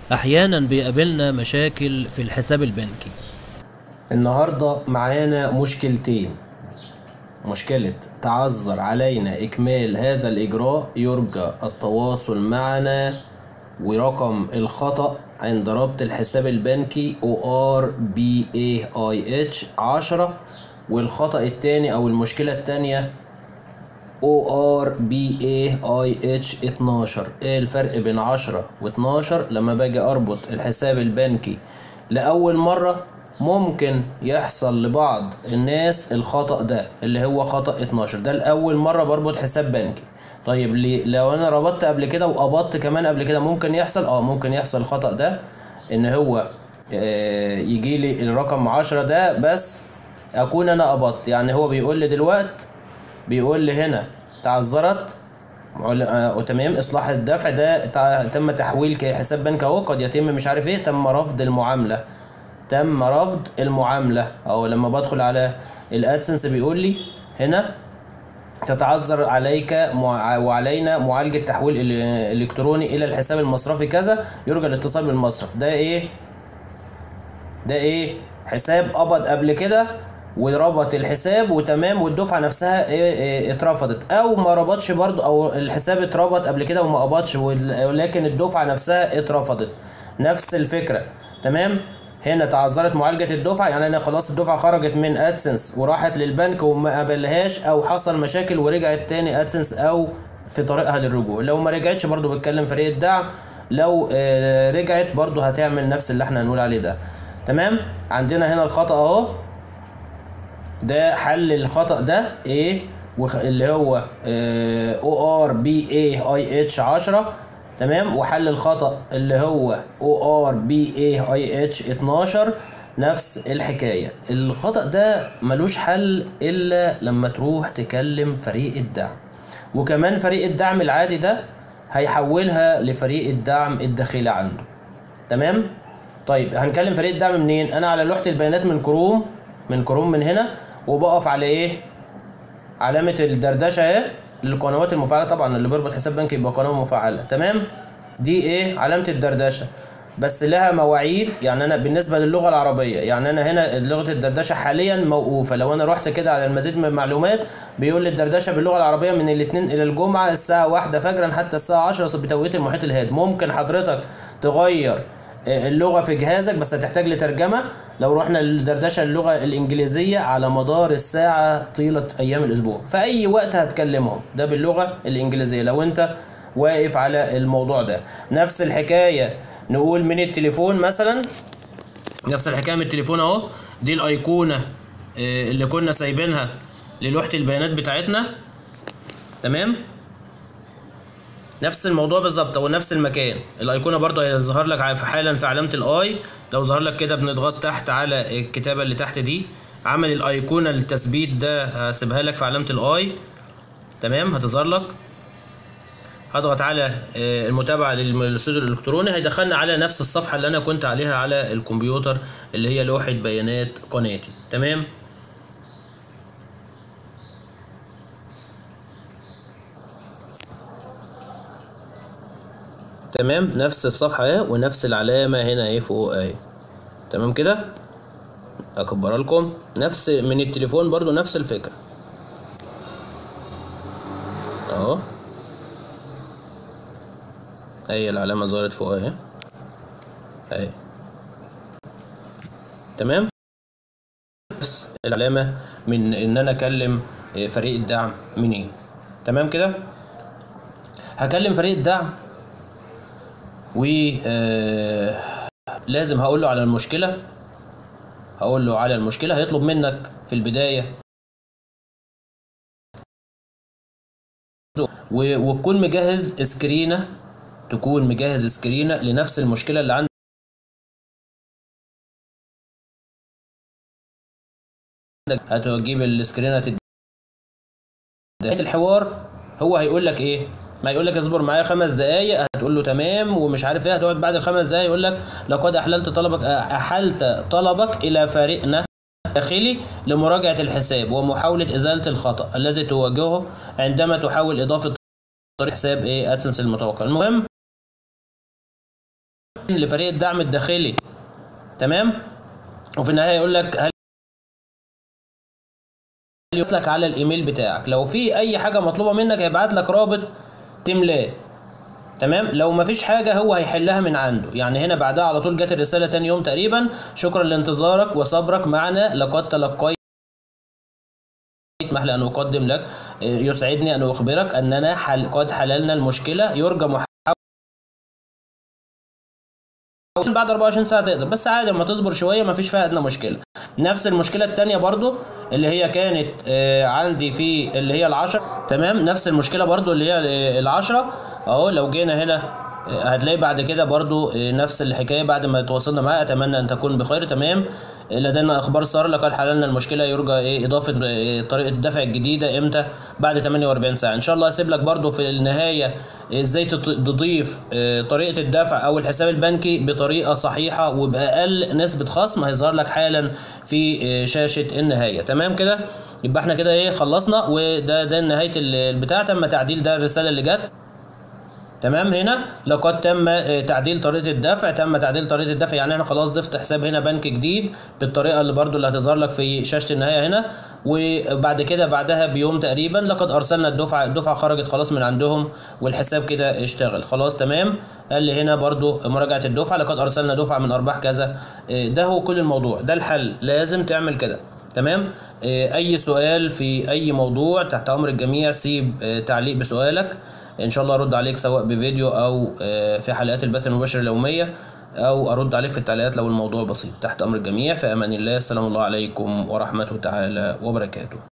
أحيانا بيقابلنا مشاكل في الحساب البنكي النهاردة معانا مشكلتين مشكلة تعذر علينا إكمال هذا الإجراء يرجى التواصل معنا ورقم الخطأ عند ربط الحساب البنكي ORBAIH 10 والخطأ التاني أو المشكلة التانية ORBAIH 12 ايه الفرق بين 10 و12 لما باجي اربط الحساب البنكي لأول مرة ممكن يحصل لبعض الناس الخطأ ده اللي هو خطأ 12 ده لأول مرة بربط حساب بنكي طيب ليه لو انا ربطت قبل كده وقبضت كمان قبل كده ممكن يحصل اه ممكن يحصل الخطأ ده ان هو يجي لي الرقم 10 ده بس اكون انا قبضت يعني هو بيقول لي دلوقت بيقول لي هنا تعذرت وتمام اصلاح الدفع ده تم تحويل كحساب بنك اهو قد يتم مش عارف ايه تم رفض المعامله تم رفض المعامله او لما بدخل على الادسنس بيقول لي هنا تتعذر عليك وعلينا معالجة تحويل الكتروني الى الحساب المصرفي كذا يرجى الاتصال بالمصرف ده ايه ده ايه حساب قبض قبل كده وربط الحساب وتمام والدفعه نفسها إيه إيه اترفضت او ما ربطش برضو او الحساب اتربط قبل كده وما قبضش ولكن الدفعه نفسها اترفضت نفس الفكره تمام هنا تعذرت معالجه الدفعه يعني انا خلاص الدفعه خرجت من ادسنس وراحت للبنك وما قابلهاش او حصل مشاكل ورجعت تاني ادسنس او في طريقها للرجوع لو ما رجعتش برضو بتكلم فريق الدعم لو آه رجعت برضو هتعمل نفس اللي احنا هنقول عليه ده تمام عندنا هنا الخطأ اهو ده حل الخطأ ده ايه اللي هو او ار بي اي اي اتش 10 تمام وحل الخطأ اللي هو او ار بي اي اي اتش 12 نفس الحكاية الخطأ ده ملوش حل الا لما تروح تكلم فريق الدعم وكمان فريق الدعم العادي ده هيحولها لفريق الدعم الداخلي عنده تمام طيب هنكلم فريق الدعم منين انا على لوحة البيانات من كروم من كروم من هنا وبقف على ايه علامة الدردشة اهي للقنوات المفعلة طبعا اللي بيربط حساب بنكي يبقى قناة مفعلة تمام دي ايه علامة الدردشة بس لها مواعيد يعني انا بالنسبة للغة العربية يعني انا هنا لغة الدردشة حاليا موقوفة لو انا رحت كده على المزيد من المعلومات بيقول لي الدردشة باللغة العربية من الاثنين الى الجمعة الساعة واحدة فجرا حتى الساعة 10 بتوقيت المحيط الهادي ممكن حضرتك تغير اللغة في جهازك بس هتحتاج لترجمة لو رحنا للدردشة اللغة الإنجليزية على مدار الساعة طيلة أيام الأسبوع في أي وقت هتكلمهم ده باللغة الإنجليزية لو أنت واقف على الموضوع ده نفس الحكاية نقول من التليفون مثلا نفس الحكاية من التليفون أهو دي الأيقونة اللي كنا سايبينها للوحة البيانات بتاعتنا تمام نفس الموضوع بالظبط او نفس المكان الايقونه برضو هيظهر لك حالا في علامه الاي لو ظهر لك كده بنضغط تحت على الكتابه اللي تحت دي عمل الايقونه للتثبيت ده هسيبها لك في علامه الاي تمام هتظهر لك هضغط على المتابعه للاستوديو الالكتروني هيدخلنا على نفس الصفحه اللي انا كنت عليها على الكمبيوتر اللي هي لوحه بيانات قناتي تمام تمام نفس الصفحة اهي ونفس العلامة هنا اهي فوق اهي تمام كده اكبر لكم نفس من التليفون برضو نفس الفكرة اهو اهي العلامة ظهرت فوق اهي اهي تمام نفس العلامة من ان انا اكلم فريق الدعم منين تمام كده هكلم فريق الدعم و لازم هقول له على المشكلة هقول له على المشكلة هيطلب منك في البداية وتكون مجهز سكرينة تكون مجهز سكرينة لنفس المشكلة اللي عندك هتجيب السكرينة تد... الحوار هو هيقول لك ايه ما يقول لك اصبر معايا خمس دقايق هتقول له تمام ومش عارف ايه هتقعد بعد الخمس دقايق يقول لك لقد احللت طلبك احلت طلبك الى فريقنا داخلي لمراجعة الحساب ومحاولة إزالة الخطأ الذي تواجهه عندما تحاول إضافة طريق حساب إيه أدسنس المتوقع المهم لفريق الدعم الداخلي تمام وفي النهايه يقول لك هل يوصلك على الايميل بتاعك لو في اي حاجه مطلوبه منك هيبعت لك رابط تملاه تمام لو مفيش حاجه هو هيحلها من عنده يعني هنا بعدها على طول جت الرساله تاني يوم تقريبا شكرا لانتظارك وصبرك معنا لقد تلقيت اسمح لي ان اقدم لك يسعدني ان اخبرك اننا حل قد حللنا المشكله يرجى محاولة بعد 24 ساعه تقدر بس عادي اما تصبر شويه مفيش فيها ادنى مشكله نفس المشكله التانية برضو اللي هي كانت آه، عندي في اللي هي العشرة تمام نفس المشكله برضو اللي هي آه، العشرة اهو لو جينا هنا آه، هتلاقي بعد كده برضو آه، نفس الحكايه بعد ما تواصلنا معاه اتمنى ان تكون بخير تمام لدينا اخبار ساره لقد حللنا المشكله يرجى ايه اضافه إيه طريقه الدفع الجديده امتى بعد 48 ساعه ان شاء الله هسيب لك برضو في النهايه ازاي تط- تضيف آه، طريقه الدفع او الحساب البنكي بطريقه صحيحه وباقل نسبه خصم هيظهر لك حالا في آه، شاشه النهايه تمام كده يبقى احنا كده ايه خلصنا وده ده نهايه ال- البتاع تم تعديل ده الرساله اللي جت تمام هنا لقد تم آه، تعديل طريقه الدفع تم تعديل طريقه الدفع يعني انا خلاص ضفت حساب هنا بنك جديد بالطريقه اللي برضو اللي هتظهر لك في شاشه النهايه هنا وبعد كده بعدها بيوم تقريبا لقد ارسلنا الدفعه الدفعه خرجت خلاص من عندهم والحساب كده اشتغل خلاص تمام قال لي هنا برضو مراجعه الدفعه لقد ارسلنا دفعه من ارباح كذا آه، ده هو كل الموضوع ده الحل لازم تعمل كده تمام آه، اي سؤال في اي موضوع تحت امر الجميع سيب آه، تعليق بسؤالك ان شاء الله ارد عليك سواء بفيديو او آه، في حلقات البث المباشر اليوميه او ارد عليك في التعليقات لو الموضوع بسيط تحت امر الجميع في امان الله السلام الله عليكم ورحمته تعالى وبركاته